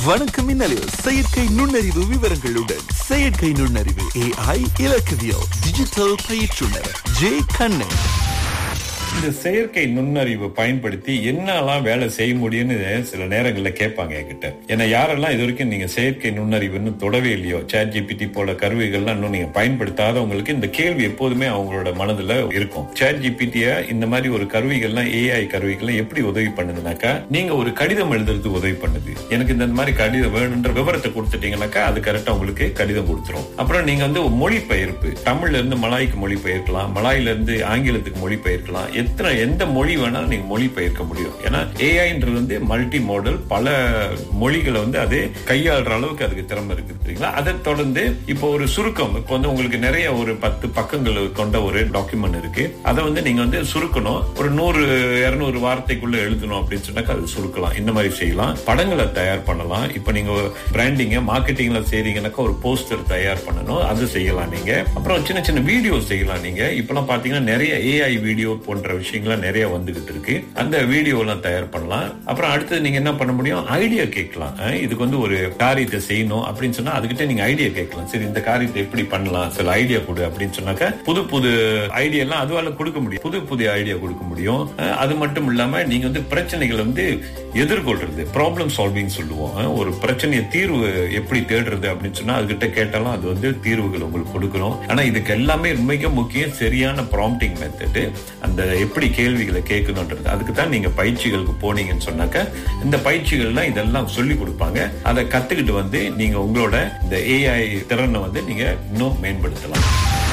வணக்கம் மின்னலில் செயற்கை நுண்ணறிவு விவரங்களுடன் செயற்கை நுண்ணறிவு ஏஐ இலக்கவியல் டிஜிட்டல் பயிற்றுனர் ஜே கண்ணன் இந்த செயற்கை நுண்ணறிவு பயன்படுத்தி என்னெல்லாம் வேலை செய்ய முடியும்னு சில நேரங்கள்ல கேட்பாங்க என்கிட்ட ஏன்னா யாரெல்லாம் இது வரைக்கும் நீங்க செயற்கை நுண்ணறிவுன்னு தொடவே இல்லையோ சேட் ஜிபிடி போல கருவிகள்லாம் இன்னும் நீங்க பயன்படுத்தாதவங்களுக்கு இந்த கேள்வி எப்போதுமே அவங்களோட மனதுல இருக்கும் சேட் ஜிபிடிய இந்த மாதிரி ஒரு கருவிகள்லாம் ஏஐ கருவிகள்லாம் எப்படி உதவி பண்ணுதுனாக்கா நீங்க ஒரு கடிதம் எழுதுறதுக்கு உதவி பண்ணுது எனக்கு இந்த மாதிரி கடிதம் வேணுன்ற விவரத்தை கொடுத்துட்டீங்கன்னாக்கா அது கரெக்டா உங்களுக்கு கடிதம் கொடுத்துரும் அப்புறம் நீங்க வந்து மொழிபெயர்ப்பு தமிழ்ல இருந்து மலாய்க்கு மொழிபெயர்க்கலாம் மலாயில இருந்து ஆங்கிலத்துக்கு மொழிபெயர்க்கலாம் எத்தனை எந்த மொழி வேணாலும் நீங்க மொழிபெயர்க்க முடியும் ஏன்னா ஏஐன்றது வந்து மல்டி மாடல் பல மொழிகளை வந்து அது கையாளுற அளவுக்கு அதுக்கு திறமை இருக்கு சரிங்களா அதை தொடர்ந்து இப்போ ஒரு சுருக்கம் இப்போ வந்து உங்களுக்கு நிறைய ஒரு பத்து பக்கங்கள் கொண்ட ஒரு டாக்குமெண்ட் இருக்கு அதை வந்து நீங்க வந்து சுருக்கணும் ஒரு நூறு இருநூறு வார்த்தைக்குள்ள எழுதணும் அப்படின்னு சொன்னாக்கா அது சுருக்கலாம் இந்த மாதிரி செய்யலாம் படங்களை தயார் பண்ணலாம் இப்போ நீங்க பிராண்டிங்க மார்க்கெட்டிங்ல செய்றீங்கன்னாக்கா ஒரு போஸ்டர் தயார் பண்ணணும் அது செய்யலாம் நீங்க அப்புறம் சின்ன சின்ன வீடியோ செய்யலாம் நீங்க இப்பெல்லாம் பாத்தீங்கன்னா நிறைய ஏஐ வீடியோ போன்ற விஷயங்கள்லாம் நிறைய வந்துகிட்டு இருக்கு அந்த வீடியோ எல்லாம் தயார் பண்ணலாம் அப்புறம் அடுத்தது நீங்க என்ன பண்ண முடியும் ஐடியா கேட்கலாம் அஹ் இதுக்கு வந்து ஒரு காரியத்தை செய்யணும் அப்படின்னு சொன்னா அதுகிட்ட நீங்க ஐடியா கேட்கலாம் சரி இந்த காரியத்தை எப்படி பண்ணலாம் சில ஐடியா கொடு அப்படின்னு சொன்னாக்க புது புது ஐடியா எல்லாம் அதுவால கொடுக்க முடியும் புது புது ஐடியா கொடுக்க முடியும் அஹ் அது மட்டும் இல்லாம நீங்க வந்து பிரச்சனைகளை வந்து எதிர்கொள்றது ப்ராப்ளம் சால்விங் சொல்லுவோம் அஹ் ஒரு பிரச்சனையை தீர்வு எப்படி தேடுறது அப்படின்னு சொன்னா அதுகிட்ட கேட்டாலும் அது வந்து தீர்வுகள் உங்களுக்கு கொடுக்கணும் ஆனா இதுக்கு எல்லாமே மிக முக்கியம் சரியான ப்ராம்ப்டிங் மெத்தட் அந்த எப்படி கேள்விகளை கேட்கணுன்றது அதுக்கு தான் நீங்க பயிற்சிகளுக்கு போனீங்கன்னு சொன்னாக்க இந்த பயிற்சிகள்லாம் இதெல்லாம் சொல்லி கொடுப்பாங்க அதை கத்துக்கிட்டு வந்து நீங்க உங்களோட இந்த ஏஐ திறனை வந்து நீங்க இன்னும் மேம்படுத்தலாம்